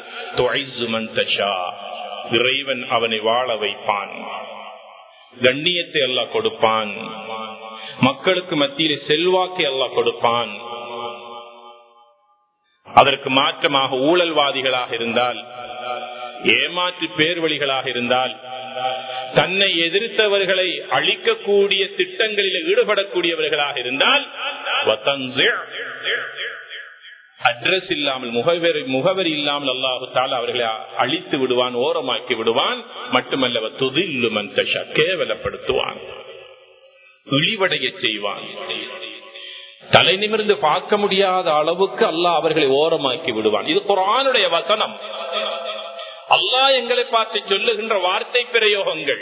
இறைவன் அவனை வாழ வைப்பான் கண்ணியத்தை எல்லாம் கொடுப்பான் மக்களுக்கு மத்தியிலே செல்வாக்கை எல்லாம் கொடுப்பான் அதற்கு மாற்றமாக ஊழல்வாதிகளாக இருந்தால் ஏமாற்று பேர்வழிகளாக இருந்தால் தன்னை எதிர்த்தவர்களை அழிக்கக்கூடிய திட்டங்களில் ஈடுபடக்கூடியவர்களாக இருந்தால் அட்ரஸ் இல்லாமல் முகவரி முகவரி இல்லாமல் அல்லாஹு தால அவர்களை அழித்து விடுவான் ஓரமாக்கி விடுவான் மட்டுமல்ல துதில்லு மந்தஷா கேவலப்படுத்துவான் இழிவடைய செய்வான் தலை நிமிர்ந்து பார்க்க முடியாத அளவுக்கு அல்லாஹ் அவர்களை ஓரமாக்கி விடுவான் இது குரானுடைய வசனம் அல்லாஹ் எங்களை பார்த்து சொல்லுகின்ற வார்த்தை பிரயோகங்கள்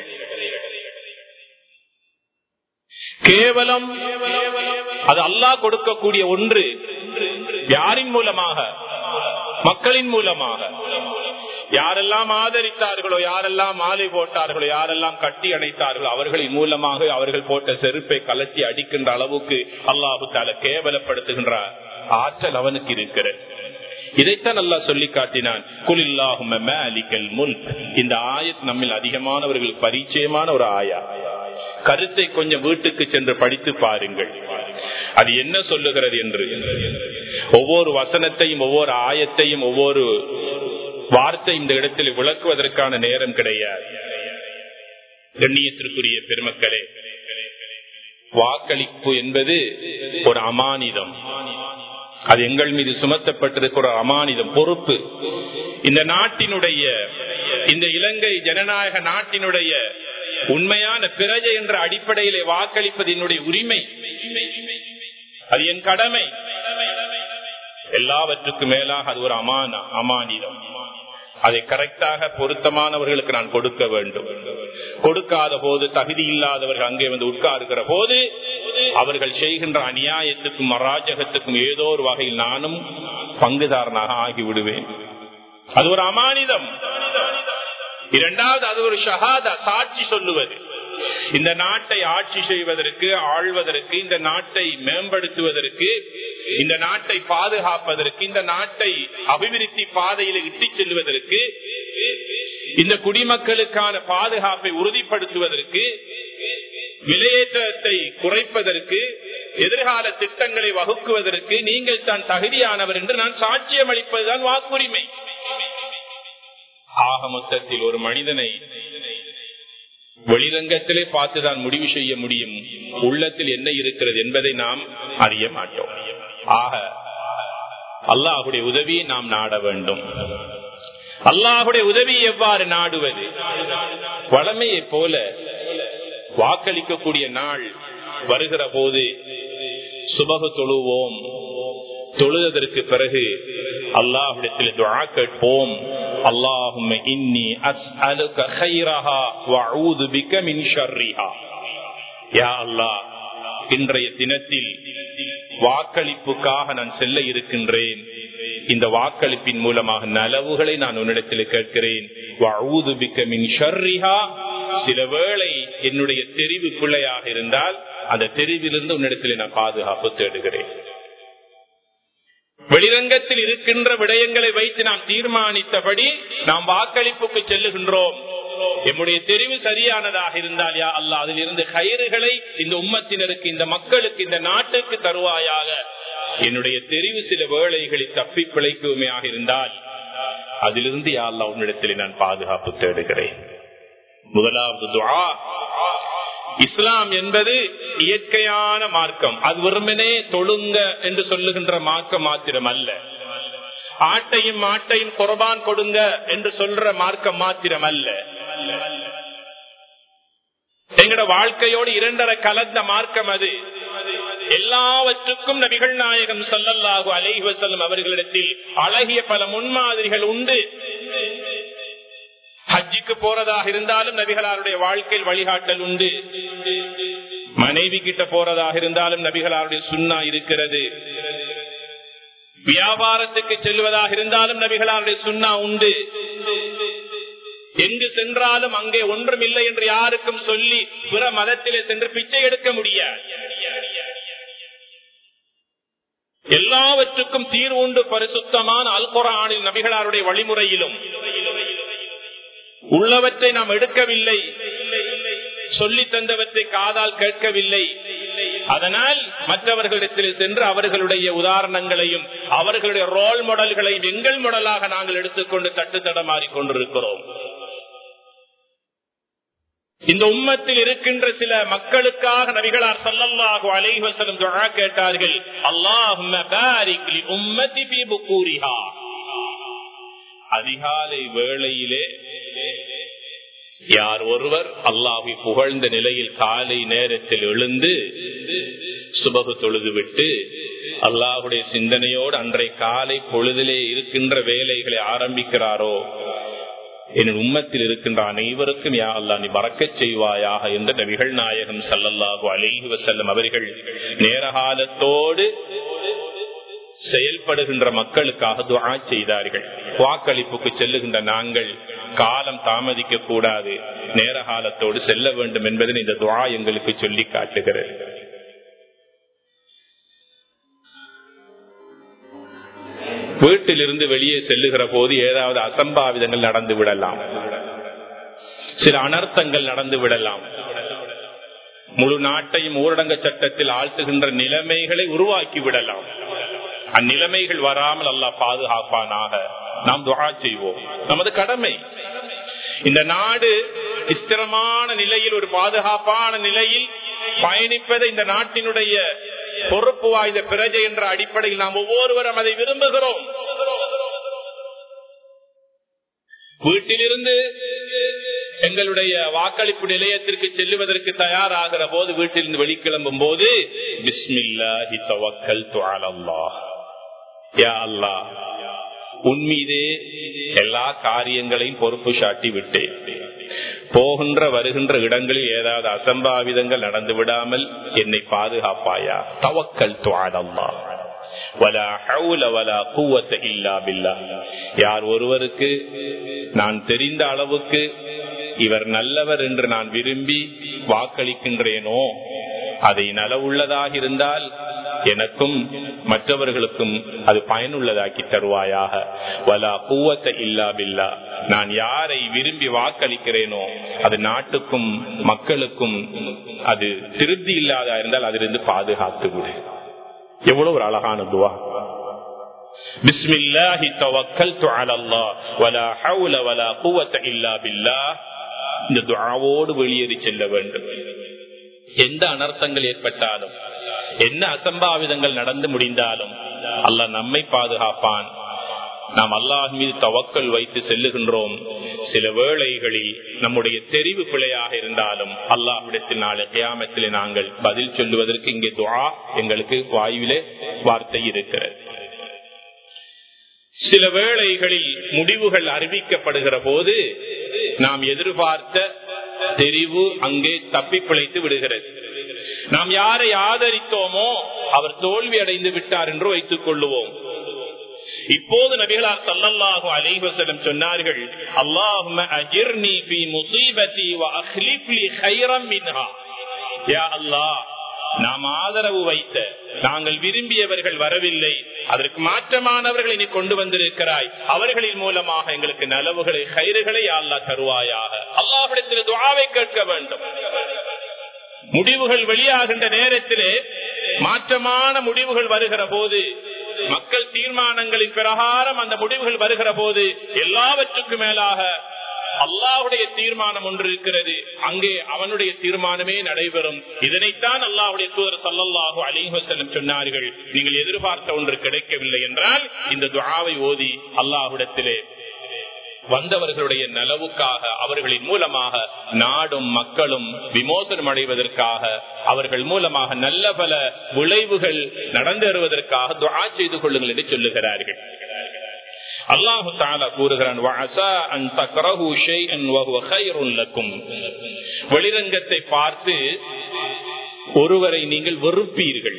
கேவலம் அது அல்லாஹ் கொடுக்கக்கூடிய ஒன்று யாரின் மூலமாக மக்களின் மூலமாக யாரெல்லாம் ஆதரித்தார்களோ யாரெல்லாம் மாலை போட்டார்களோ யாரெல்லாம் கட்டி அணைத்தார்களோ அவர்களின் மூலமாக அவர்கள் போட்ட செருப்பை கலட்டி அடிக்கின்ற அளவுக்கு அல்லாஹு தால கேவலப்படுத்துகின்ற ஆற்றல் அவனுக்கு இருக்கிறது இதைத்தான் அல்லா சொல்லி காட்டினான் குலில்லாஹுமல் முல்க் இந்த ஆயத் நம்மில் அதிகமானவர்கள் பரிச்சயமான ஒரு ஆயா கருத்தை கொஞ்சம் வீட்டுக்கு சென்று படித்து பாருங்கள் அது என்ன சொல்லுகிறது என்று ஒவ்வொரு வசனத்தையும் ஒவ்வொரு ஆயத்தையும் ஒவ்வொரு வார்த்தை இந்த இடத்தில் விளக்குவதற்கான நேரம் கிடையாது கண்ணியத்திற்குரிய பெருமக்களே வாக்களிப்பு என்பது ஒரு அமானிதம் அது எங்கள் மீது சுமத்தப்பட்டிருக்கிற அமானிதம் பொறுப்பு இந்த நாட்டினுடைய இந்த இலங்கை ஜனநாயக நாட்டினுடைய உண்மையான பிரஜை என்ற அடிப்படையிலே வாக்களிப்பது என்னுடைய உரிமை அது என் கடமை எல்லாவற்றுக்கும் மேலாக அது ஒரு அமான அமானிதம் அதை கரெக்டாக பொருத்தமானவர்களுக்கு நான் கொடுக்க வேண்டும் கொடுக்காத போது தகுதி இல்லாதவர்கள் அங்கே வந்து உட்காருகிற போது அவர்கள் செய்கின்ற அநியாயத்துக்கும் அராஜகத்துக்கும் ஏதோ ஒரு வகையில் நானும் பங்குதாரனாக ஆகிவிடுவேன் அது ஒரு அமானிதம் இரண்டாவது அது ஒரு ஷஹாதா சாட்சி சொல்லுவது இந்த நாட்டை ஆட்சி செய்வதற்கு ஆழ்வதற்கு இந்த நாட்டை மேம்படுத்துவதற்கு இந்த நாட்டை பாதுகாப்பதற்கு இந்த நாட்டை அபிவிருத்தி பாதையில் இட்டு செல்வதற்கு இந்த குடிமக்களுக்கான பாதுகாப்பை உறுதிப்படுத்துவதற்கு விலையேற்றத்தை குறைப்பதற்கு எதிர்கால திட்டங்களை வகுக்குவதற்கு நீங்கள் தான் தகுதியானவர் என்று நான் சாட்சியம் அளிப்பதுதான் வாக்குரிமை ஆக மொத்தத்தில் ஒரு மனிதனை வெளிரங்கத்திலே பார்த்துதான் முடிவு செய்ய முடியும் உள்ளத்தில் என்ன இருக்கிறது என்பதை நாம் அறிய மாட்டோம் ஆக அல்லாஹுடைய உதவியை நாம் நாட வேண்டும் அல்லாஹுடைய உதவி எவ்வாறு நாடுவது வளமையை போல வாக்களிக்கக்கூடிய நாள் வருகிற போது சுபகு தொழுவோம் தொழுதற்கு பிறகு அல்லாஹிடத்தில் துவா கேட்போம் அல்லாஹும் இன்னி அஸ்அலுக கைரஹா வஊது பிக மின் ஷர்ரிஹா யா அல்லாஹ் இன்றைய தினத்தில் வாக்களிப்புக்காக நான் செல்ல இருக்கின்றேன் இந்த வாக்களிப்பின் மூலமாக நலவுகளை நான் உன்னிடத்தில் கேட்கிறேன் சில வேளை என்னுடைய தெரிவு பிள்ளையாக இருந்தால் அந்த தெரிவிலிருந்து உன்னிடத்தில் நான் பாதுகாப்பு தேடுகிறேன் வெளிரங்கத்தில் இருக்கின்ற விடயங்களை வைத்து நாம் தீர்மானித்தபடி நாம் வாக்களிப்புக்கு செல்லுகின்றோம் எம்முடைய தெரிவு சரியானதாக இருந்தால் யா அல்ல அதில் இருந்து கயிறுகளை இந்த உம்மத்தினருக்கு இந்த மக்களுக்கு இந்த நாட்டுக்கு தருவாயாக என்னுடைய தெரிவு சில வேளைகளில் தப்பி பிழைக்குமையாக இருந்தால் அதிலிருந்து யா அல்லா உன்னிடத்தில் நான் பாதுகாப்பு தேடுகிறேன் முதலாவது துவா இஸ்லாம் என்பது இயற்கையான மார்க்கம் அது வெறுமனே தொழுங்க என்று சொல்லுகின்ற மார்க்கம் மாத்திரம் அல்ல ஆட்டையும் மாட்டையும் குரபான் கொடுங்க என்று சொல்ற மார்க்கம் மாத்திரம் அல்ல எங்கட வாழ்க்கையோடு இரண்டரை கலந்த மார்க்கம் அது எல்லாவற்றுக்கும் நபிகள் நாயகம் சொல்லல்லாகு அலைஹி வசல்லம் அவர்களிடத்தில் அழகிய பல முன்மாதிரிகள் உண்டு ஹஜ்ஜிக்கு போறதாக இருந்தாலும் நபிகளாருடைய வாழ்க்கையில் வழிகாட்டல் உண்டு மனைவி கிட்ட போறதாக இருந்தாலும் நபிகளாருடைய சுண்ணா இருக்கிறது வியாபாரத்துக்கு செல்வதாக இருந்தாலும் நபிகளாருடைய சுண்ணா உண்டு எங்கு சென்றாலும் அங்கே ஒன்றும் இல்லை என்று யாருக்கும் சொல்லி பிற மதத்திலே சென்று பிச்சை எடுக்க முடியாது எல்லாவற்றுக்கும் தீர்வு உண்டு பரிசுத்தமான அல்குரானில் நபிகளாருடைய வழிமுறையிலும் உள்ளவற்றை நாம் எடுக்கவில்லை சொல்லி தந்தவற்றை காதால் கேட்கவில்லை அதனால் மற்றவர்களிடத்தில் சென்று அவர்களுடைய உதாரணங்களையும் அவர்களுடைய ரோல் மாடல்களையும் எங்கள் மாடலாக நாங்கள் எடுத்துக்கொண்டு தட்டு தடமாறி கொண்டிருக்கிறோம் இந்த உம்மத்தில் இருக்கின்ற சில மக்களுக்காக நபிகளார் சொல்லல்லாக அலைவசனம் துழா கேட்டார்கள் அல்லாஹ் அதிகாலை வேளையிலே யார் ஒருவர் அல்லாஹை புகழ்ந்த நிலையில் காலை நேரத்தில் எழுந்து சுபகு தொழுது விட்டு அல்லாஹுடைய சிந்தனையோடு அன்றை காலை பொழுதிலே இருக்கின்ற வேலைகளை ஆரம்பிக்கிறாரோ என் உம்மத்தில் இருக்கின்ற அனைவருக்கும் யா அல்லா நீ மறக்கச் செய்வாயாக என்று நபிகள் நாயகம் சல்லல்லாஹு அலிஹி வசல்லம் அவர்கள் நேரகாலத்தோடு செயல்படுகின்ற மக்களுக்காக துவா செய்தார்கள் வாக்களிப்புக்கு செல்லுகின்ற நாங்கள் காலம் தாமதிக்க கூடாது நேர காலத்தோடு செல்ல வேண்டும் என்பதை இந்த துவா எங்களுக்கு சொல்லி காட்டுகிறது வீட்டிலிருந்து வெளியே செல்லுகிற போது ஏதாவது அசம்பாவிதங்கள் நடந்து விடலாம் சில அனர்த்தங்கள் நடந்து விடலாம் முழு நாட்டையும் ஊரடங்கு சட்டத்தில் ஆழ்த்துகின்ற நிலைமைகளை உருவாக்கி விடலாம் அந்நிலைமைகள் வராமல் அல்லா பாதுகாப்பானாக நாம் துவா செய்வோம் நமது கடமை இந்த நாடு ஸ்திரமான நிலையில் ஒரு பாதுகாப்பான நிலையில் பயணிப்பதை இந்த நாட்டினுடைய பொறுப்பு வாய்ந்த பிரஜை என்ற அடிப்படையில் நாம் ஒவ்வொருவரும் அதை விரும்புகிறோம் வீட்டிலிருந்து எங்களுடைய வாக்களிப்பு நிலையத்திற்கு செல்லுவதற்கு தயாராகிற போது வீட்டிலிருந்து வெளிக்கிளம்பும் போது பிஸ்மில்லாஹி தவக்கல் துஅலல்லாஹ் யா அல்லாஹ் உன்மீதே எல்லா காரியங்களையும் பொறுப்பு சாட்டி விட்டேன் போகின்ற வருகின்ற இடங்களில் ஏதாவது அசம்பாவிதங்கள் நடந்து விடாமல் என்னை பாதுகாப்பாயா தவக்கல் துவாடல்லா யார் ஒருவருக்கு நான் தெரிந்த அளவுக்கு இவர் நல்லவர் என்று நான் விரும்பி வாக்களிக்கின்றேனோ அதை நலவுள்ளதாக இருந்தால் எனக்கும் மற்றவர்களுக்கும் அது பயனுள்ளதாக்கி தருவாயாக வலா கூவத்த இல்லா பில்லா நான் யாரை விரும்பி வாக்களிக்கிறேனோ அது நாட்டுக்கும் மக்களுக்கும் அது திருப்தி இல்லாதா இருந்தால் அதிலிருந்து பாதுகாத்து விடு எவ்வளவு ஒரு அழகான துவா பிஸ்மில்லாஹி தவக்கல்து அலல்லாஹ் வலா ஹவுல வலா குவத்த இல்லா பில்லாஹ் இந்த துஆவோடு வெளியேறி செல்ல வேண்டும் எந்த அனர்த்தங்கள் ஏற்பட்டாலும் என்ன அசம்பாவிதங்கள் நடந்து முடிந்தாலும் அல்லாஹ் நம்மை பாதுகாப்பான் நாம் அல்லாஹ் மீது தவக்கல் வைத்து செல்லுகின்றோம் சில வேளைகளில் நம்முடைய தெரிவு பிழையாக இருந்தாலும் அல்லாஹ்விடத்தில் நாளை கியாமத்திலே நாங்கள் பதில் சொல்லுவதற்கு இங்கே துவா எங்களுக்கு வாயுவிலே வார்த்தை இருக்கிறது சில வேளைகளில் முடிவுகள் அறிவிக்கப்படுகிற போது நாம் எதிர்பார்த்த தெரிவு அங்கே தப்பி பிழைத்து விடுகிறது நாம் யாரை ஆதரித்தோமோ அவர் தோல்வி அடைந்து விட்டார் என்று வைத்துக் கொள்ளுவோம் இப்போது நபிகளார் சல்லல்லாஹு அலைஹி வஸல்லம் சொன்னார்கள் அல்லாஹும்ம அஜிர்னி ஃபீ முஸீபதி வ அக்லிஃப் லி கைரம் மின்ஹா யா அல்லாஹ் நாம் ஆதரவு வைத்த நாங்கள் விரும்பியவர்கள் வரவில்லை அதற்கு மாற்றமானவர்களை நீ கொண்டு வந்திருக்கிறாய் அவர்களின் மூலமாக எங்களுக்கு நலவுகளை கயிறுகளை அல்லா தருவாயாக அல்லாஹிடத்தில் துவாவை கேட்க வேண்டும் முடிவுகள் வெளியாகின்ற நேரத்திலே மாற்றமான முடிவுகள் வருகிற போது மக்கள் தீர்மானங்களின் பிரகாரம் அந்த முடிவுகள் வருகிற போது எல்லாவற்றுக்கும் மேலாக அல்லாவுடைய தீர்மானம் ஒன்று இருக்கிறது அங்கே அவனுடைய தீர்மானமே நடைபெறும் இதனைத்தான் அல்லாவுடைய தூதர் சல்லல்லாஹு அலிஹசல்லம் சொன்னார்கள் நீங்கள் எதிர்பார்த்த ஒன்று கிடைக்கவில்லை என்றால் இந்த துவாவை ஓதி அல்லாஹுடத்திலே வந்தவர்களுடைய நலவுக்காக அவர்களின் மூலமாக நாடும் மக்களும் விமோசனம் அடைவதற்காக அவர்கள் மூலமாக நல்ல பல விளைவுகள் நடந்தேறுவதற்காக துவா செய்து கொள்ளுங்கள் என்று சொல்லுகிறார்கள் அல்லாஹு தாலா கூறுகிறான் வெளிரங்கத்தை பார்த்து ஒருவரை நீங்கள் வெறுப்பீர்கள்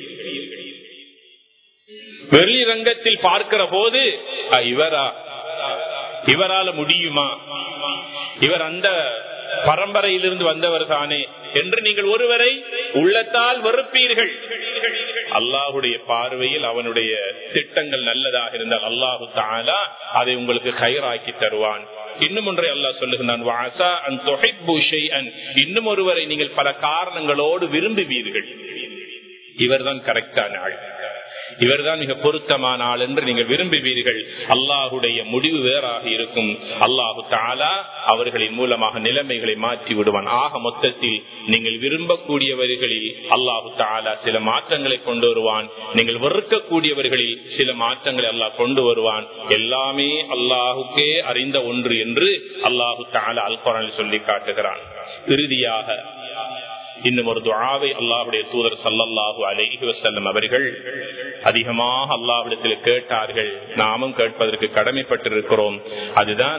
வெளிரங்கத்தில் பார்க்கிற போது இவரா இவரால முடியுமா இவர் அந்த பரம்பரையிலிருந்து வந்தவர் தானே என்று நீங்கள் ஒருவரை உள்ளத்தால் வெறுப்பீர்கள் அல்லாஹுடைய பார்வையில் அவனுடைய திட்டங்கள் நல்லதாக இருந்தால் அல்லாஹு தாலா அதை உங்களுக்கு கயிறாக்கி தருவான் இன்னும் ஒன்றை அல்லாஹ் சொல்லுகிறான் இன்னும் ஒருவரை நீங்கள் பல காரணங்களோடு விரும்புவீர்கள் இவர்தான் கரெக்டான ஆள் இவர்தான் மிக பொருத்தமான ஆள் என்று நீங்கள் விரும்புவீர்கள் அல்லாஹுடைய முடிவு வேறாக இருக்கும் அல்லாஹு தாலா அவர்களின் மூலமாக நிலைமைகளை மாற்றி விடுவான் ஆக மொத்தத்தில் நீங்கள் விரும்பக்கூடியவர்களில் அல்லாஹு தாலா சில மாற்றங்களை கொண்டு வருவான் நீங்கள் வெறுக்கக்கூடியவர்களில் சில மாற்றங்களை அல்லாஹ் கொண்டு வருவான் எல்லாமே அல்லாஹுக்கே அறிந்த ஒன்று என்று அல்லாஹு தாலா அல்குரானில் சொல்லி காட்டுகிறான் இறுதியாக இன்னும் ஒரு துவாவை அல்லாவுடைய தூதர் சல்லல்லாஹு அலைஹி வசல்லம் அவர்கள் அதிகமாக அல்லாவிடத்தில் கேட்டார்கள் நாமும் கேட்பதற்கு கடமைப்பட்டிருக்கிறோம் அதுதான்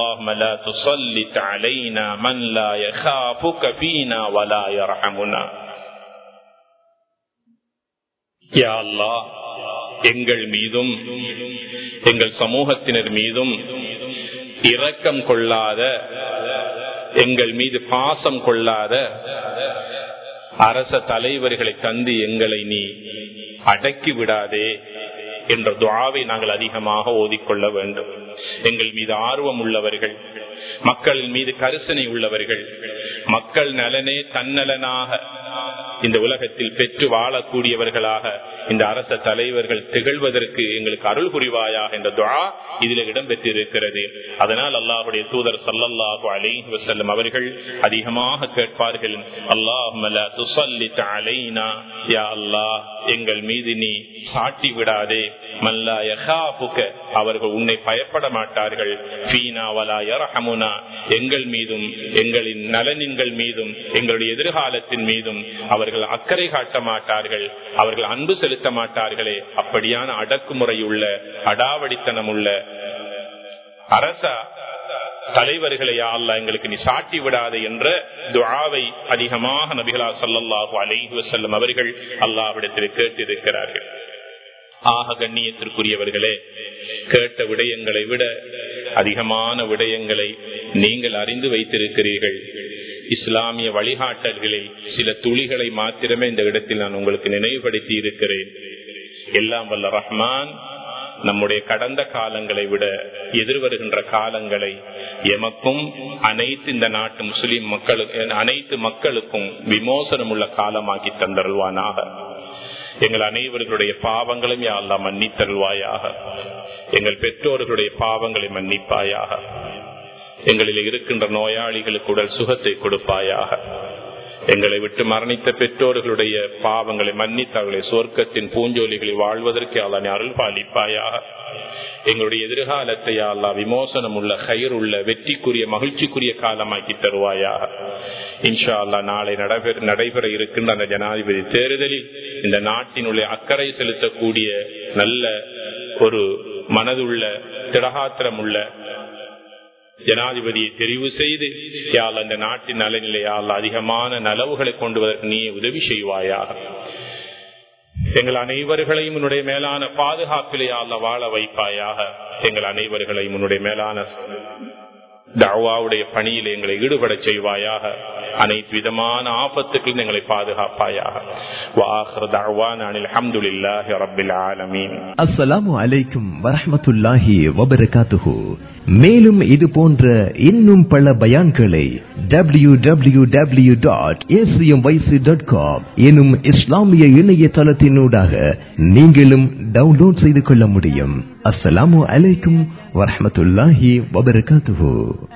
அல்லாஹ் எங்கள் மீதும் எங்கள் சமூகத்தினர் மீதும் இரக்கம் கொள்ளாத எங்கள் மீது பாசம் கொள்ளாத அரச தலைவர்களை தந்து எங்களை நீ அடக்கி விடாதே என்ற துவாவை நாங்கள் அதிகமாக ஓதிக்கொள்ள வேண்டும் எங்கள் மீது ஆர்வம் உள்ளவர்கள் மக்களின் மீது கரிசனை உள்ளவர்கள் மக்கள் நலனே தன்னலனாக இந்த உலகத்தில் பெற்று வாழக்கூடியவர்களாக இந்த அரச தலைவர்கள் திகழ்வதற்கு எங்களுக்கு அருள் புரிவாயாக என்ற துவா இதில் இடம்பெற்றிருக்கிறது அதனால் அல்லாஹுடைய தூதர் சல்லல்லாஹு அலைஹி வசல்லம் அவர்கள் அதிகமாக கேட்பார்கள் அல்லாஹ் எங்கள் மீது நீ சாட்டி விடாதே மல்லா யஹாபுக அவர்கள் உன்னை பயப்பட மாட்டார்கள் ஃபீனா வலா யர்ஹமுனா எங்கள் மீதும் எங்களின் நலனின்கள் மீதும் எங்களுடைய எதிர்காலத்தின் மீதும் அவர்கள் அக்கறை காட்ட மாட்டார்கள் அவர்கள் அன்பு செலுத்த மாட்டார்களே அப்படியான அடக்குமுறை உள்ள அடாவடித்தனம் உள்ள அரச தலைவர்களை அல்ல எங்களுக்கு நீ சாட்டி விடாது என்ற துவாவை அதிகமாக நபிகளா சல்லாஹூ அலைஹி வசல்லம் அவர்கள் அல்லாவிடத்தில் கேட்டிருக்கிறார்கள் ஆக கண்ணியத்திற்குரியவர்களே கேட்ட விடயங்களை விட அதிகமான விடயங்களை நீங்கள் அறிந்து வைத்திருக்கிறீர்கள் இஸ்லாமிய வழிகாட்டல்களில் சில துளிகளை மாத்திரமே இந்த இடத்தில் நான் உங்களுக்கு நினைவுபடுத்தி இருக்கிறேன் எல்லாம் வல்ல ரஹ்மான் நம்முடைய கடந்த காலங்களை விட எதிர்வருகின்ற காலங்களை எமக்கும் அனைத்து இந்த நாட்டு முஸ்லிம் மக்களுக்கு அனைத்து மக்களுக்கும் விமோசனம் உள்ள காலமாக்கி தந்தருள்வானாக எங்கள் அனைவர்களுடைய பாவங்களையும் யாழ்லா மன்னித்தருள்வாயாக எங்கள் பெற்றோர்களுடைய பாவங்களை மன்னிப்பாயாக எங்களில் இருக்கின்ற நோயாளிகளுக்கு உடல் சுகத்தை கொடுப்பாயாக எங்களை விட்டு மரணித்த பெற்றோர்களுடைய பாவங்களை மன்னித்து அவர்களை சொர்க்கத்தின் பூஞ்சோலிகளில் வாழ்வதற்கு அல்லா அருள் பாலிப்பாயாக எங்களுடைய எதிர்காலத்தை அல்லா விமோசனம் உள்ள கயிறு உள்ள வெற்றிக்குரிய மகிழ்ச்சிக்குரிய காலமாக்கி தருவாயாக இன்ஷா அல்லா நாளை நடைபெற நடைபெற இருக்கின்ற அந்த ஜனாதிபதி தேர்தலில் இந்த நாட்டினுடைய அக்கறை செலுத்தக்கூடிய நல்ல ஒரு மனதுள்ள திடகாத்திரம் உள்ள ஜனாதிபதியை தெரிவு செய்து யாழ் அந்த நாட்டின் நலனிலே யாழ் அதிகமான நலவுகளை கொண்டுவதற்கு நீ உதவி செய்வாயாக எங்கள் அனைவர்களையும் உன்னுடைய மேலான பாதுகாப்பிலே அல்ல வாழ வைப்பாயாக எங்கள் அனைவர்களையும் உன்னுடைய மேலான தாவாவுடைய பணியில் எங்களை ஈடுபட செய்வாயாக அனைத்து விதமான ஆபத்துக்களும் எங்களை பாதுகாப்பாயாக வாஹர் தாவான் அனில் அஹமதுல்லாஹி ரபில் ஆலமீன் அஸ்ஸலாமு அலைக்கும் வரஹ்மத்துல்லாஹி வபரகாத்துஹு மேலும் இது போன்ற இன்னும் பல பயான்களை W W W dot dot com எனும் இஸ்லாமிய இணையதளத்தினூடாக நீங்களும் டவுன்லோட் செய்து கொள்ள முடியும் அஸ்ஸலாமு அலைக்கும் வரஹ்மத்துல்லாஹி வபரகாத்துஹு